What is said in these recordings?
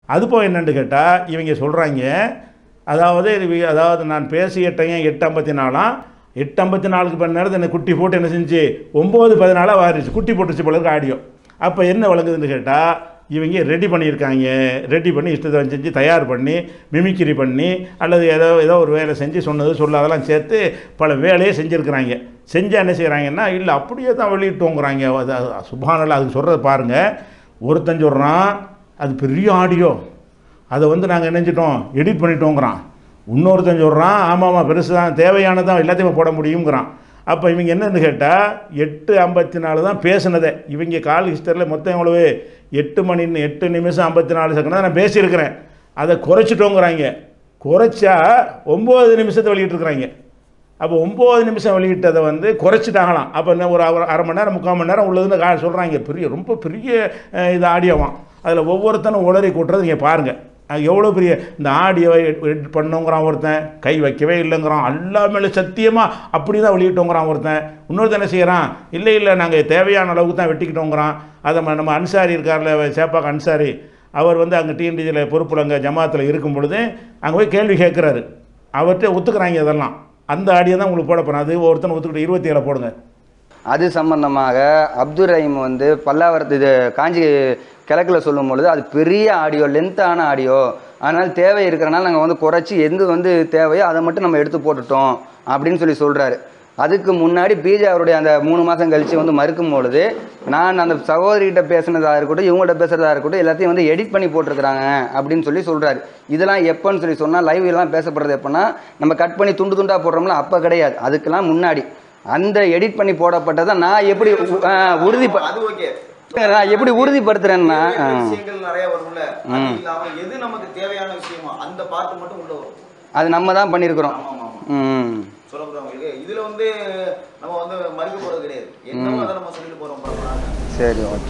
அது போய் என்னன்னு கேட்டால் இவங்க சொல்கிறாங்க அதாவது இவ- அதாவது நான் பேசிட்டேங்க எட்டு ஐம்பத்தி நாலாம் எட்டு ஐம்பத்தி நாலுக்கு பண்ண நேரத்தில் என்ன குட்டி போட்டு என்ன செஞ்சு ஒம்பது பதினாலாக வாரிச்சு குட்டி போட்டுச்சு போல இருக்கு ஆடியோ அப்போ என்ன வழங்குதுன்னு கேட்டால் இவங்க ரெடி பண்ணியிருக்காங்க ரெடி பண்ணி இஷ்டத்தை செஞ்சு தயார் பண்ணி மிமிக்ரி பண்ணி அல்லது ஏதோ ஏதோ ஒரு வேலை செஞ்சு சொன்னது சொல்லாதெல்லாம் சேர்த்து பல வேலையை செஞ்சுருக்கிறாங்க செஞ்சால் என்ன செய்கிறாங்கன்னா இல்லை அப்படியே தான் வெளியிட்டோங்கிறாங்க அது அது சுபானல்ல அதுக்கு சொல்கிறத பாருங்கள் ஒருத்தன் சொல்கிறான் அது பெரிய ஆடியோ அதை வந்து நாங்கள் நினைச்சிட்டோம் எடிட் பண்ணிட்டோங்கிறான் இன்னொருத்தன் சொல்கிறான் ஆமாம் ஆமாம் பெருசு தான் தேவையானதான் எல்லாத்தையுமே போட முடியுங்கிறான் அப்போ இவங்க என்னன்னு கேட்டால் எட்டு ஐம்பத்தி நாலு தான் பேசுனதே இவங்க கால் ஹிஸ்டரியில் மொத்தம் எவ்வளவு எட்டு மணி எட்டு நிமிஷம் ஐம்பத்தி நாலு செகண்ட் தான் நான் பேசியிருக்கிறேன் அதை குறைச்சிட்டோங்கிறாங்க குறைச்சா ஒம்பது நிமிஷத்தை வெளியிட்டிருக்கிறாங்க அப்போ ஒம்பது நிமிஷம் வெளியிட்டதை வந்து குறைச்சிட்டாங்களாம் அப்போ என்ன ஒரு அரை அரை மணி நேரம் முக்கால் மணி நேரம் உள்ளதுன்னு கா சொல்கிறாங்க பெரிய ரொம்ப பெரிய அஹ், இது ஆடியோவான் அதில் ஒவ்வொருத்தனும் உளறி கூட்டுறது நீங்கள் பாருங்கள் அது எவ்வளோ பெரிய இந்த ஆடியோவை எடிட் பண்ணோங்கிறான் ஒருத்தன் கை வைக்கவே இல்லைங்கிறான் எல்லாமே சத்தியமாக அப்படி தான் வெளியிட்டோங்கிறான் ஒருத்தன் இன்னொருத்தன் என்ன செய்கிறான் இல்லை இல்லை நாங்கள் தேவையான அளவுக்கு தான் வெட்டிக்கிட்டோங்கிறான் அதை ம- நம்ம அன்சாரி இருக்கார்ல சேப்பாக்கு அன்சாரி அவர் வந்து அங்கே டிஎன்டிஜியில் பொறுப்பில் அங்கே ஜமாத்தில் இருக்கும் பொழுது அங்கே போய் கேள்வி கேட்குறாரு அவர்கிட்ட ஒத்துக்கிறாங்க இதெல்லாம் அந்த ஆடியோ தான் உங்களுக்கு போட போகிறேன் அது ஒருத்தனை ஒத்துக்கிட்டு இருபத்தி ஏழை போடுங்க அது சம்பந்தமாக அப்துல் ரஹீம் வந்து பல்லாவரத்து இது காஞ்சி கிழக்கில் சொல்லும் பொழுது அது பெரிய ஆடியோ லென்த்தான ஆடியோ அதனால் தேவை இருக்கிறனால நாங்கள் வந்து குறைச்சி எந்த வந்து தேவையோ அதை மட்டும் நம்ம எடுத்து போட்டுட்டோம் அப்படின்னு சொல்லி சொல்கிறாரு அதுக்கு முன்னாடி பிஜே அவருடைய அந்த மூணு மாதம் கழித்து வந்து மறுக்கும் பொழுது நான் அந்த சகோதரிகிட்ட பேசுனதாக இருக்கட்டும் இவங்கள்ட்ட பேசுகிறதா இருக்கட்டும் எல்லாத்தையும் வந்து எடிட் பண்ணி போட்டிருக்கிறாங்க அப்படின்னு சொல்லி சொல்கிறாரு இதெல்லாம் எப்போன்னு சொல்லி சொன்னால் லைவ் எல்லாம் பேசப்படுறது எப்போன்னா நம்ம கட் பண்ணி துண்டு துண்டாக போடுறோம்ல அப்போ கிடையாது அதுக்கெல்லாம் முன்னாடி அந்த எடிட் பண்ணி போடப்பட்டதை நான் எப்படி உ- ஆ, உறுதி ப- அது ஓகே நான் எப்படி உறுதிப்படுத்துறேன்னா ஆ, விஷயங்கள் நிறைய வரும்ல அது இல்லாம எது நமக்கு தேவையான விஷயமோ அந்த பார்ட் மட்டும் உள்ள வரும் அது நம்ம தான் பண்ணியிருக்கிறோம் ஆமா ஆமா ம் சொல்ல போறவங்களுக்கு இதுல வந்து நம்ம வந்து மறுக்க போறது கிடையாது என்னமோ அதை நம்ம சொல்லிட்டு போறோம் பரவாயில்ல சரி ஓகே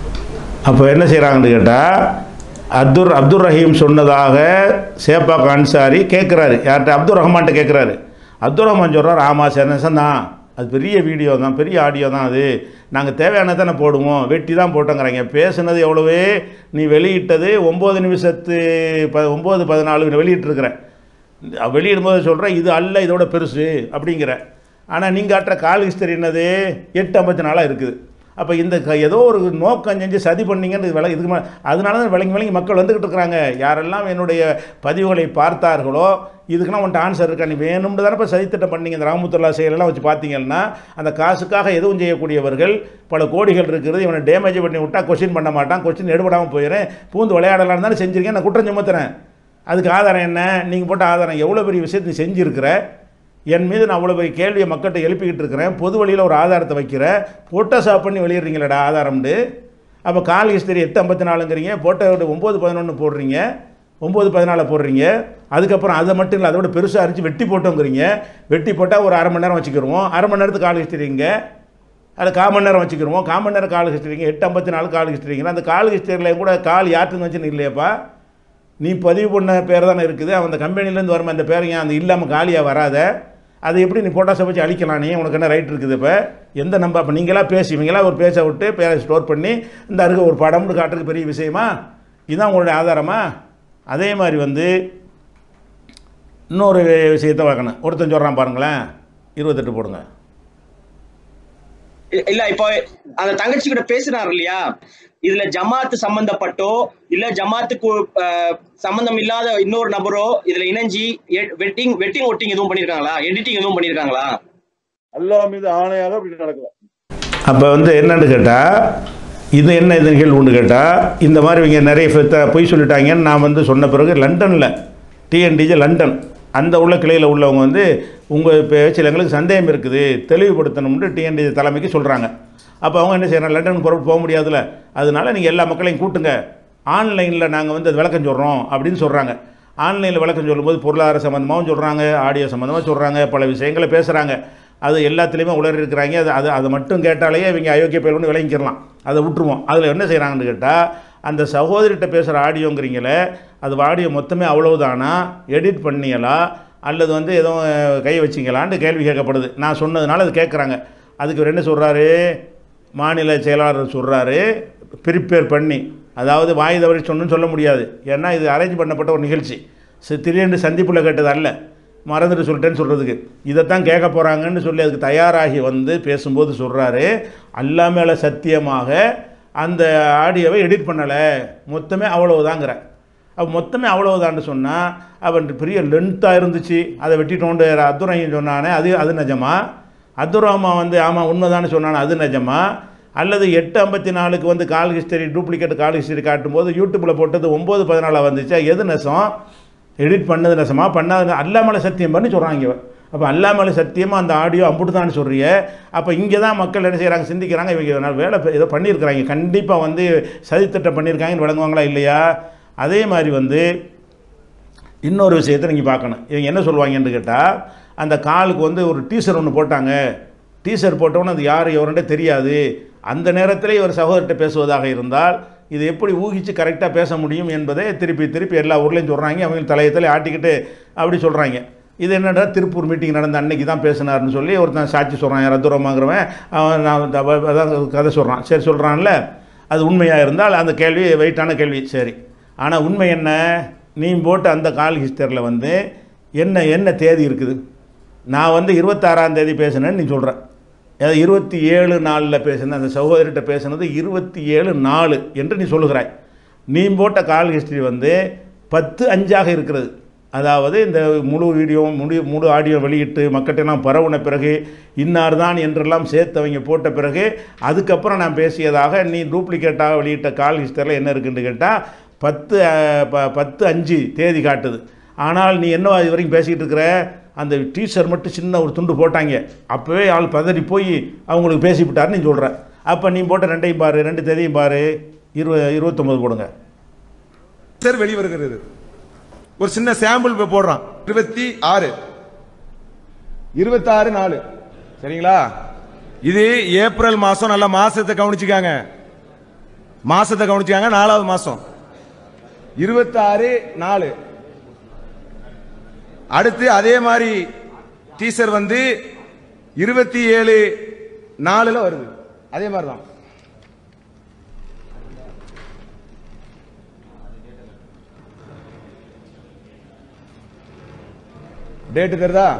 அப்போ என்ன செய்கிறாங்கன்னு கேட்டால் அப்துல் அப்துல் ரஹீம் சொன்னதாக சேப்பாக் அன்சாரி கேட்குறாரு யார்கிட்ட அப்துல் ரஹ்மான்ட்ட கேட்குறாரு அப்துல் ரஹ்மான் சொல்கிறார் ஆமாம் சார் நெசம் தான் அது பெரிய வீடியோ தான் பெரிய ஆடியோ தான் அது நாங்கள் தேவையானதை தானே போடுவோம் வெட்டி தான் போட்டோங்கிறாங்க பேசுனது எவ்வளவு நீ வெளியிட்டது ஒம்பது நிமிஷத்து ப ஒம்பது பதினாலு வெளியிட்டிருக்கிறேன் வெளியிடும்போது சொல்கிறேன் இது அல்ல இதோட பெருசு அப்படிங்கிற ஆனால் நீங்கள் காட்டுற கால் ஹிஸ்டரி என்னது எட்டு ஐம்பத்தி நாலாக இருக்குது அப்போ இந்த க ஏதோ ஒரு நோக்கம் செஞ்சு சதி பண்ணீங்கன்னு இது விளை இதுக்கு மே அதனால தான் விளங்கி விளங்கி மக்கள் வந்துக்கிட்டு இருக்கிறாங்க யாரெல்லாம் என்னுடைய பதிவுகளை பார்த்தார்களோ இதுக்குன்னா உன்ட்ட ஆன்சர் இருக்கா நீ வேணும்னு தானே இப்போ சதித்திட்டம் பண்ணீங்க இந்த ராமத்துல்லா செயலெல்லாம் வச்சு பார்த்தீங்கன்னா அந்த காசுக்காக எதுவும் செய்யக்கூடியவர்கள் பல கோடிகள் இருக்கிறது இவனை டேமேஜ் பண்ணி விட்டா கொஸ்டின் பண்ண மாட்டான் கொஸ்டின் எடுபடாமல் போயிடுறேன் பூந்து விளையாடலாம்னு தானே செஞ்சிருக்கேன் நான் குற்றம் சுமத்துறேன் அதுக்கு ஆதாரம் என்ன நீங்கள் போட்ட ஆதாரம் எவ்வளோ பெரிய விஷயத்தை நீ செஞ்சுருக்கிற என் மீது நான் அவ்வளோ பெரிய கேள்வியை மக்கள்கிட்ட எழுப்பிக்கிட்டு இருக்கிறேன் பொது வழியில் ஒரு ஆதாரத்தை வைக்கிறேன் போட்டோஷாப் பண்ணி வெளியிடுறீங்களடா ஆதாரம்னு அப்போ கால் ஹிஸ்டரி எட்டு ஐம்பத்தி நாலுங்கிறீங்க போட்டோ ஒம்பது பதினொன்று போடுறீங்க ஒம்பது பதினாலு போடுறீங்க அதுக்கப்புறம் அதை மட்டும் இல்லை அதோட பெருசாக அரிச்சு வெட்டி போட்டோங்கிறீங்க வெட்டி போட்டால் ஒரு அரை மணி நேரம் வச்சுக்கிருவோம் அரை மணி நேரத்துக்கு கால் ஹிஸ்டரிங்க அது கால் மணி நேரம் வச்சுக்கிருவோம் கால் மணி நேரம் கால் ஹிஸ்டரிங்க எட்டு ஐம்பத்தி நாலு கால் ஹிஸ்டரிங்க அந்த கால் ஹிஸ்டரியில் கூட கால் யாருன்னு வச்சுன்னு இல்லையாப்பா நீ பதிவு பண்ண பேர் தானே இருக்குது அவன் அந்த கம்பெனிலேருந்து வரமா அந்த பேர் ஏன் அந்த இல்லாமல் காலியாக வராத அதை எப்படி நீ போட்டாஸை வச்சு அழிக்கலாம் நீ உனக்கு என்ன ரைட் இருக்குது இப்போ எந்த நம்ப அப்போ நீங்களா பேசி இவங்களா ஒரு பேச்சை விட்டு பேரை ஸ்டோர் பண்ணி இந்த அருக ஒரு படம்னு காட்டுறதுக்கு பெரிய விஷயமா இதுதான் உங்களுடைய ஆதாரமா அதே மாதிரி வந்து இன்னொரு விஷயத்தை பார்க்கணும் ஒருத்தன் சொல்கிறான் பாருங்களேன் இருபத்தெட்டு போடுங்க இ- இல்ல இப்போ அந்த தங்கச்சி கிட்ட பேசுறாரு இல்லையா இதுல ஜமாத்து சம்பந்தப்பட்டோ இல்ல ஜமாத்துக்கு அஹ், சம்பந்தம் இல்லாத இன்னொரு நபரோ இதுல இணைஞ்சி வெட்டிங் வெட்டிங் ஒட்டிங் எதுவும் பண்ணிருக்காங்களா எடிட்டிங் எதுவும் பண்ணிருக்காங்களா அல்லா மீது ஆணையாக அப்படி நடக்கலாம் அப்போ வந்து என்னன்னு கேட்டால் இது என்ன இது நிகழ்வுன்னு கேட்டால் இந்த மாதிரி இவங்க நிறைய பேர்த்த பொய் சொல்லிட்டாங்கன்னு நான் வந்து சொன்ன பிறகு லண்டனில் டிஎன்டிஜி லண்டன் அந்த உள்ள கிளையில் உள்ளவங்க வந்து உங்கள் பேச்சில் எங்களுக்கு சந்தேகம் இருக்குது தெளிவுபடுத்தணும்னு டிஎன்டிஜி தலைமைக்கு சொல்கிறாங்க அப்போ அவங்க என்ன செய்கிறாங்க லண்டனுக்கு புறப்பட்டு போக முடியாதுல்ல அதனால நீங்கள் எல்லா மக்களையும் கூட்டுங்க ஆன்லைனில் நாங்கள் வந்து அது விளக்கம் சொல்கிறோம் அப்படின்னு சொல்கிறாங்க ஆன்லைனில் விளக்கம் சொல்லும்போது பொருளாதார சம்மந்தமாகவும் சொல்கிறாங்க ஆடியோ சம்மந்தமாக சொல்கிறாங்க பல விஷயங்களை பேசுகிறாங்க அது எல்லாத்துலேயுமே உளறி இருக்கிறாங்க அது அது அதை மட்டும் கேட்டாலே இவங்க அயோக்கிய பயல்னு விளங்கிக்கிறலாம் அதை விட்டுருவோம் அதில் என்ன செய்கிறாங்கன்னு கேட்டால் அந்த சகோதரிகிட்ட பேசுகிற ஆடியோங்கிறீங்களே அது ஆடியோ மொத்தமே அவ்வளவுதானா எடிட் பண்ணியலா அல்லது வந்து எதுவும் அஹ், கை வச்சிங்களான்ட்டு கேள்வி கேட்கப்படுது நான் சொன்னதுனால அது கேட்குறாங்க அதுக்கு இவர் என்ன சொல்கிறாரு மாநில செயலாளர் சொல்கிறாரு ப்ரிப்பேர் பண்ணி அதாவது வாய் தவறி சொன்னு சொல்ல முடியாது ஏன்னா இது அரேஞ்ச் பண்ணப்பட்ட ஒரு நிகழ்ச்சி சி- திடீர்னு சந்திப்பில் கேட்டது அல்ல மறந்துட்டு சொல்லிட்டேன்னு சொல்கிறதுக்கு இதைத்தான் கேட்க போகிறாங்கன்னு சொல்லி அதுக்கு தயாராகி வந்து பேசும்போது சொல்கிறாரு அல்லா மேலே சத்தியமாக அந்த ஆடியோவை எடிட் பண்ணலை மொத்தமே அவ்வளவுதாங்கிற அப்போ மொத்தமே அவ்வளவுதான்னு சொன்னால் அவன் பெரிய லென்த்தாக இருந்துச்சு அதை வெட்டிட்டோண்டு அத்துரையும் சொன்னானே அது அது நிஜமா அத்துராமா வந்து ஆமாம் உண்மைதான்னு சொன்னானே அது நிஜமா அல்லது எட்டு ஐம்பத்தி நாலுக்கு வந்து call history duplicate call history காட்டும்போது யூடியூப்பில் போட்டது ஒம்பது பதினாலாக வந்துச்சா எது நெசம் எடிட் பண்ணது நெசமா பண்ணாது அல்லாமலை சத்தியம் பண்ணி சொல்கிறாங்க இவன் அப்போ அல்லாமலை சத்தியமாக அந்த ஆடியோ அம்புட்டு தான் சொல்றிய அப்போ இங்கே தான் மக்கள் என்ன செய்கிறாங்க சிந்திக்கிறாங்க இவங்க நான் வேலை ப- ஏதோ பண்ணியிருக்கிறாங்க கண்டிப்பாக வந்து சதித்திட்டம் பண்ணியிருக்காங்கன்னு விளங்குவாங்களா இல்லையா அதே மாதிரி வந்து இன்னொரு விஷயத்தை நீங்கள் பார்க்கணும் இவங்க என்ன சொல்லுவாங்கன்னு கேட்டால் அந்த காலுக்கு வந்து ஒரு டீசர் ஒன்று போட்டாங்க டீசர் போட்டவொன்னே அது யார் எவருன்றே தெரியாது அந்த நேரத்திலே இவர் சகோதரர்கிட்ட பேசுவதாக இருந்தால் இது எப்படி ஊகிச்சு கரெக்டாக பேச முடியும் என்பதை திருப்பி திருப்பி எல்லா ஊர்லேயும் சொல்கிறாங்க அவங்க தலையத்தில் ஆட்டிக்கிட்டு அப்படி சொல்கிறாங்க இது என்னடா திருப்பூர் மீட்டிங் நடந்த அன்னைக்கு தான் பேசினார்னு சொல்லி ஒருத்தன் சாட்சி சொல்கிறான் ரத்துரமாங்கிறவன் அவன் நான் வந்து அவ- அதான் கதை சொல்கிறான் சரி சொல்கிறான்ல அது உண்மையாக இருந்தால் அந்த கேள்வி வெயிட்டான கேள்வி சரி ஆனால் உண்மை என்ன நீ போட்ட அந்த கால் ஹிஸ்டரியில் வந்து என்ன என்ன தேதி இருக்குது நான் வந்து இருபத்தாறாம் தேதி பேசினேன்னு நீ சொல்கிற அதாவது இருபத்தி ஏழு நாளில் பேசின அந்த சகோதரிட்ட பேசினது இருபத்தி ஏழு நாலு என்று நீ சொல்லுகிறாய் நீ போட்ட கால் ஹிஸ்டரி வந்து பத்து அஞ்சாக இருக்கிறது அதாவது இந்த முழு வீடியோ முழு முழு ஆடியோ வெளியிட்டு மக்கள்கிட்டலாம் பரவுன பிறகு இன்னார் தான் என்றெல்லாம் சேர்த்து அவங்க போட்ட பிறகு அதுக்கப்புறம் நான் பேசியதாக நீ டூப்ளிகேட்டாக வெளியிட்ட கால் ஹிஸ்டரியில் என்ன இருக்குன்னு கேட்டால் பத்து அஹ், ப- பத்து அஞ்சு தேதி காட்டுது ஆனால் நீ என்ன இது வரைக்கும் பேசிக்கிட்டு இருக்கிற அந்த டீச்சர் மட்டும் சின்ன ஒரு துண்டு போட்டாங்க அப்போவே ஆள் பதறி போய் அவங்களுக்கு பேசிவிட்டாருன்னு நீ சொல்கிற அப்போ நீ போட்ட ரெண்டையும் பாரு ரெண்டு தேதியும் பாரு இருபது இருபத்தொம்பது போடுங்க சார் வெளிவருகிறது ஒரு சின்ன சாம்பிள் இப்ப போடுறான் இருபத்தி ஆறு இருபத்தாறு நாலு சரிங்களா இது ஏப்ரல் மாசம் நல்ல மாசத்தை கவனிச்சுக்காங்க மாசத்தை கவனிச்சுக்காங்க நாலாவது மாசம் இருபத்தாறு நாலு அடுத்து அதே மாதிரி டீசர் வந்து இருபத்தி ஏழு நாலுல வருது அதே மாதிரி தான் டேட்டு தெரியுதா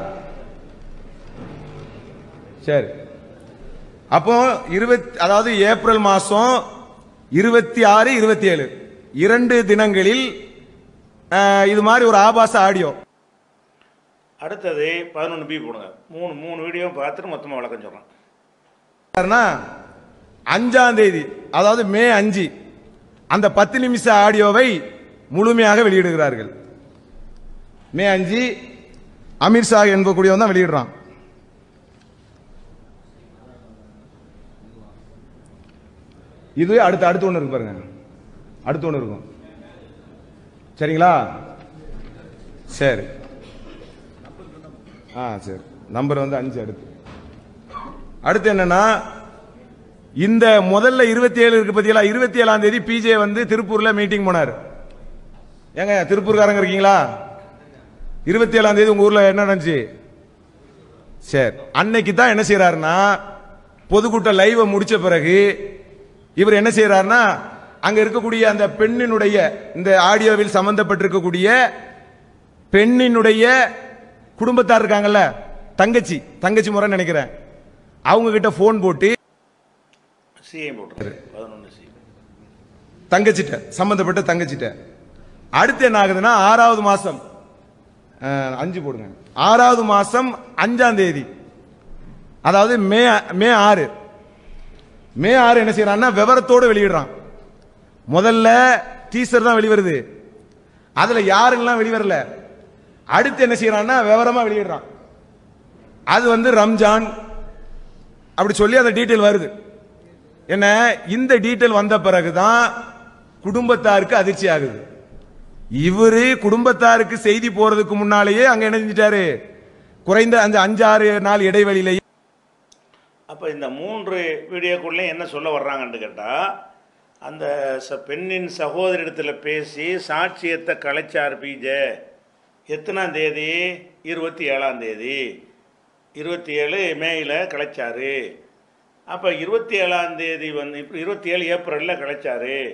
சரி அப்போ இருபத்தி அதாவது ஏப்ரல் மாசம் இருபத்தி ஆறு இருபத்தி ஏழு இரண்டு தினங்களில் அஹ், இது மாதிரி ஒரு ஆபாச ஆடியோ அடுத்தது பதினொன்று பி போடுங்க மூணு மூணு வீடியோ பார்த்துட்டு மொத்தமாக விளக்கம் சொல்கிறேன் யாருன்னா, அஞ்சாம் தேதி அதாவது மே அஞ்சு அந்த பத்து நிமிஷ ஆடியோவை முழுமையாக வெளியிடுகிறார்கள் மே அஞ்சு அமீர்ஷா என்பக்கூடியவன் தான் வெளியிடுறான் இது அடுத்து அடுத்து ஒன்று இருக்கு பாருங்க அடுத்து ஒன்று இருக்கும் சரிங்களா சரி ஆ சரி நம்பர் வந்து அஞ்சு அடுத்து அடுத்து என்னன்னா இந்த முதல்ல இருபத்தி ஏழு இருக்கு பத்தியலா இருபத்தி ஏழாம் தேதி பிஜே வந்து திருப்பூர்ல மீட்டிங் போனார் ஏங்க திருப்பூர்காரங்க இருக்கீங்களா இருபத்தி ஏழாம் தேதி உங்க ஊர்ல என்ன நடந்துச்சு சரி அன்னைக்கு தான் என்ன செய்யறாருன்னா பொதுக்கூட்ட லைவ முடிச்ச பிறகு இவர் என்ன செய்யறாருன்னா அங்க இருக்கக்கூடிய அந்த பெண்ணினுடைய இந்த ஆடியோவில் சம்பந்தப்பட்டிருக்கக்கூடிய பெண்ணினுடைய குடும்பத்தார் இருக்காங்கல்ல தங்கச்சி தங்கச்சி முறை நினைக்கிறேன் அவங்க கிட்ட போன் போட்டு சிஏ போட்டுரு பதினொன்று சி தங்கச்சிட்ட சம்பந்தப்பட்ட தங்கச்சிட்ட அடுத்து என்ன ஆகுதுன்னா ஆறாவது மாசம் அஹ், அஞ்சு போடுங்க ஆறாவது மாசம் அஞ்சாம் தேதி அதாவது மே மே ஆறு மே ஆறு என்ன செய்யறான்னா விவரத்தோடு வெளியிடுறான் முதல்ல டீசர் தான் வெளிவருது அதுல யாருங்கெல்லாம் வெளிவரல அடுத்து என்ன செய்யறான்னா விவரமா வெளியிடுறான் அது வந்து ரம்ஜான் அப்படி சொல்லி அந்த டீட்டெயில் வருது என்ன இந்த டீட்டெயில் வந்த பிறகுதான் குடும்பத்தாருக்கு அதிர்ச்சி ஆகுது இவரு குடும்பத்தாருக்கு செய்தி போறதுக்கு முன்னாலேயே அங்க என்ன செஞ்சிட்டாரு குறைந்த அந்த அஞ்சாறு நாள் இடைவெளியிலேயே அப்போ இந்த மூன்று வீடியோக்குள்ளே என்ன சொல்ல வர்றாங்கன்னு கேட்டால் அந்த ச பெண்ணின் சகோதரிடத்தில் பேசி சாட்சியத்தை கலைச்சார் பிஜே எத்தனாம் தேதி இருபத்தி ஏழாம் தேதி இருபத்தி ஏழு மேயில் கலைச்சாரு அப்போ இருபத்தி ஏழாம் தேதி வந்து இப்போ இருபத்தி ஏழு ஏப்ரலில் கலைச்சாரு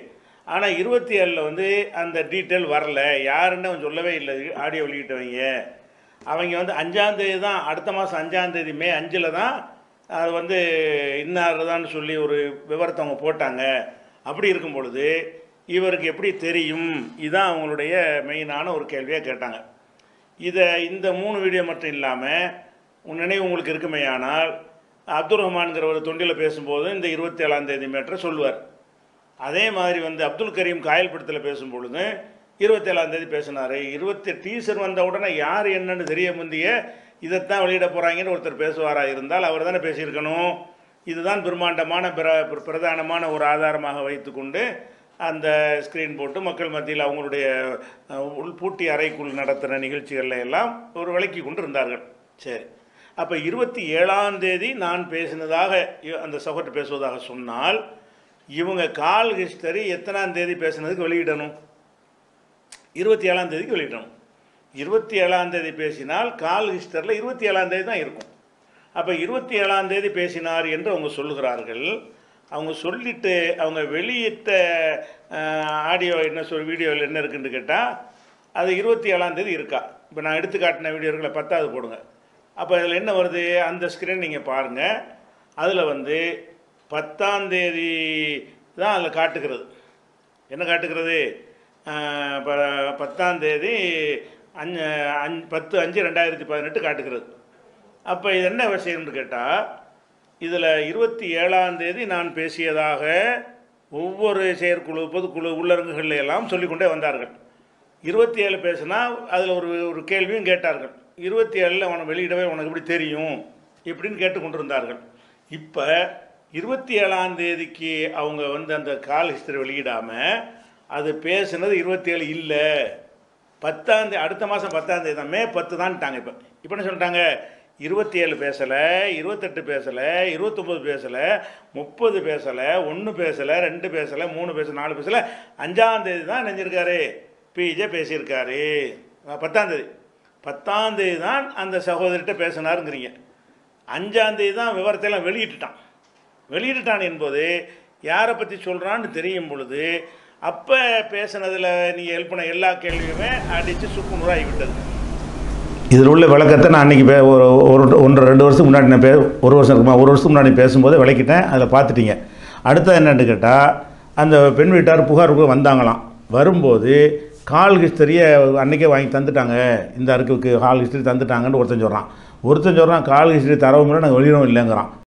ஆனால் இருபத்தி ஏழில் வந்து அந்த டீட்டெயில் வரல யாருன்னு அவன் சொல்லவே இல்லை ஆடியோ வெளியிட்டவங்க அவங்க வந்து அஞ்சாந்தேதி தான் அடுத்த மாதம் அஞ்சாந்தேதி மே அஞ்சில் தான் அது வந்து இன்னாருதான்னு சொல்லி ஒரு விவரத்தை அவங்க போட்டாங்க அப்படி இருக்கும் பொழுது இவருக்கு எப்படி தெரியும் இதுதான் அவங்களுடைய மெயினான ஒரு கேள்வியாக கேட்டாங்க இதை இந்த மூணு வீடியோ மட்டும் இல்லாமல் உன் நினைவு உங்களுக்கு இருக்குமேயானால் அப்துல் ரஹ்மான்கிற ஒரு தொண்டில் பேசும்போது இந்த இருபத்தி ஏழாம் தேதி மேட்டரை சொல்லுவார் அதே மாதிரி வந்து அப்துல் கரீம் காயல்படத்தில் பேசும்பொழுது இருபத்தேழாம் தேதி பேசினார் இருபத்தி டீசர் வந்த உடனே யார் என்னன்னு தெரிய முந்திய இதைத்தான் வெளியிட போகிறாங்கன்னு ஒருத்தர் பேசுவாரா இருந்தால் அவர் தானே பேசியிருக்கணும் இதுதான் பிரம்மாண்டமான பிர பிர- பிரதானமான ஒரு ஆதாரமாக வைத்துக்கொண்டு அந்த ஸ்க்ரீன் போட்டு மக்கள் மத்தியில் அவங்களுடைய அஹ், உள் பூட்டி அறைக்குள் நடத்துகிற நிகழ்ச்சிகளில் எல்லாம் ஒரு விளக்கி கொண்டு இருந்தார்கள் சரி அப்போ இருபத்தி ஏழாம் தேதி நான் பேசினதாக இ- அந்த சகோதரர் பேசுவதாக சொன்னால் இவங்க கால் ஹிஸ்டரி எத்தனாம் தேதி பேசுனதுக்கு வெளியிடணும் இருபத்தி ஏழாம் தேதிக்கு வெளியிடணும் இருபத்தி ஏழாம் தேதி பேசினால் கால் ஹிஸ்டரில் இருபத்தி ஏழாம் தேதி தான் இருக்கும் அப்போ இருபத்தி ஏழாம் தேதி பேசினார் என்று அவங்க சொல்லுகிறார்கள் அவங்க சொல்லிட்டு அவங்க வெளியிட்ட ஆடியோ என்ன சொல் வீடியோவில் என்ன இருக்குன்னு கேட்டால் அது இருபத்தி ஏழாம் தேதி இருக்கா இப்போ நான் எடுத்து காட்டின வீடியோக்களை பத்தாவது போடுங்க அப்போ அதில் என்ன வருது அந்த ஸ்க்ரீன் நீங்கள் பாருங்கள் அதில் வந்து பத்தாம் தேதி தான் அதில் காட்டுகிறது என்ன காட்டுகிறது ஆஹ் ப- பத்தாம் தேதி அஞ்சு அஞ்சு பத்து அஞ்சு ரெண்டாயிரத்தி பதினெட்டு காட்டுகிறது அப்போ இது என்ன விஷயம்னு கேட்டால் இதில் இருபத்தி ஏழாம் தேதி நான் பேசியதாக ஒவ்வொரு செயற்குழு பொதுக்குழு உள்ளரங்குகளில் எல்லாம் சொல்லிக்கொண்டே வந்தார்கள் இருபத்தி ஏழு பேசினா அதில் ஒரு ஒரு கேள்வியும் கேட்டார்கள் இருபத்தி ஏழில் உனக்கு வெளியிடவே உனக்கு எப்படி தெரியும் இப்படின்னு கேட்டுக்கொண்டிருந்தார்கள் இப்போ இருபத்தி ஏழாம் தேதிக்கு அவங்க வந்து அந்த கால் ஹிஸ்டரி வெளியிடாமல் அது பேசுனது இருபத்தி ஏழு இல்லை பத்தாம் தேதி அடுத்த மாதம் பத்தாம் தேதி தான் மே பத்து தான்ட்டாங்க இப்போ இப்போ என்ன சொல்லிட்டாங்க இருபத்தி ஏழு பேசலை இருபத்தெட்டு பேசலை இருபத்தொம்போது பேசலை முப்பது பேசலை ஒன்று பேசலை ரெண்டு பேசலை மூணு பேசலை நாலு பேசலை அஞ்சாம் தேதி தான் நினைஞ்சிருக்காரு பிஜே பேசியிருக்காரு அஹ் பத்தாம் தேதி பத்தாம் தேதி தான் அந்த சகோதரிட்ட பேசினாருங்கிறீங்க அஞ்சாம் தேதி தான் விவரத்தை எல்லாம் வெளியிட்டுட்டான் வெளியிட்டுட்டான் என்பது யாரை பற்றி சொல்கிறான்னு தெரியும் பொழுது அப்போ பேசுனதில் நீங்கள் எழுப்பின எல்லா கேள்வியுமே அடித்து சுக்கு நூறாகி விட்டது இதில் உள்ள விளக்கத்தை நான் அன்றைக்கி பே ஒரு ஒரு ஒன்றரை ரெண்டு வருஷத்துக்கு முன்னாடி நான் பே ஒரு வருஷம் இருக்குமா ஒரு வருஷத்துக்கு முன்னாடி பேசும்போது விளக்கிட்டேன் அதில் பார்த்துட்டீங்க அடுத்தது என்னன்னு கேட்டால் அந்த பெண் வீட்டார் புகாருக்கு வந்தாங்களாம் வரும்போது கால் ஹிஸ்டரியை அன்றைக்கே வாங்கி தந்துட்டாங்க இந்த அறுக்குக்கு கால் ஹிஸ்டரி தந்துட்டாங்கன்னு ஒருத்தன் சொல்கிறான் ஒருத்தன் சொல்கிறான் கால் ஹிஸ்டரி தரவும் இல்லை நாங்கள் வெளியிடவும் இல்லைங்கிறான்